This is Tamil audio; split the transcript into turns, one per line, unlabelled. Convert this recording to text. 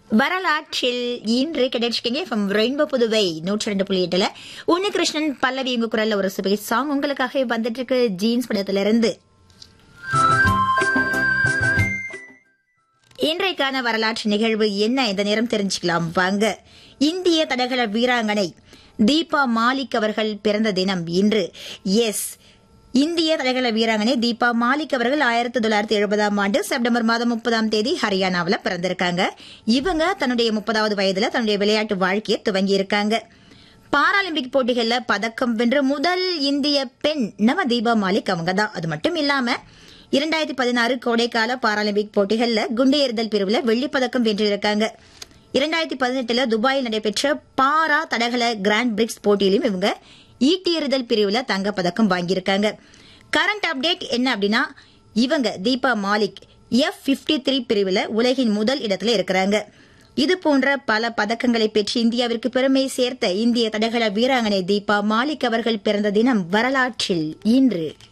வரலாற்றில் இன்று கிடைச்சிருக்கீங்க ஃப்ரம் ரெயின்போ புதுவை நூற்றி ரெண்டு புள்ளி எட்டுல உன்னு கிருஷ்ணன் பல்லவி உங்க குரல்ல ஒரு சுபை சாங் உங்களுக்காக வந்துட்டு இருக்கு ஜீன்ஸ் படத்துல இருந்து இன்றைக்கான வரலாற்று நிகழ்வு என்ன இந்த நேரம் தெரிஞ்சுக்கலாம் வாங்க இந்திய தடகள வீராங்கனை தீபா மாலிக் அவர்கள் பிறந்த தினம் இன்று எஸ் இந்திய தடகள வீராங்கனை தீபா மாலிக் அவர்கள் ஆயிரத்தி தொள்ளாயிரத்தி எழுபதாம் ஆண்டு செப்டம்பர் மாதம் முப்பதாம் தேதி ஹரியானாவில் பிறந்திருக்காங்க இவங்க தன்னுடைய முப்பதாவது வயதுல தன்னுடைய விளையாட்டு வாழ்க்கையை துவங்கி இருக்காங்க பாராலிம்பிக் போட்டிகள்ல பதக்கம் வென்ற முதல் இந்திய பெண் நம்ம தீபா மாலிக் அவங்க தான் அது மட்டும் இல்லாம இரண்டாயிரத்தி பதினாறு கோடைக்கால பாராலிம்பிக் போட்டிகள்ல குண்டு எறிதல் பிரிவுல வெள்ளிப் பதக்கம் வென்றிருக்காங்க இரண்டாயிரத்தி பதினெட்டுல துபாயில் நடைபெற்ற பாரா தடகள கிராண்ட் பிரிக்ஸ் போட்டியிலும் இவங்க ஈட்டி எறிதல் பிரிவுல தங்கப்பதக்கம் வாங்கியிருக்காங்க கரண்ட் அப்டேட் என்ன அப்படின்னா இவங்க Deepa Malik F fifty three பிரிவுல உலகின் முதல் இடத்துல இருக்கிறாங்க இது போன்ற பல பதக்கங்களை பெற்று இந்தியாவிற்கு பெருமை சேர்த்த இந்திய தடகள வீராங்கனை தீபா மாலிக் அவர்கள் பிறந்த தினம் வரலாற்றில் இன்று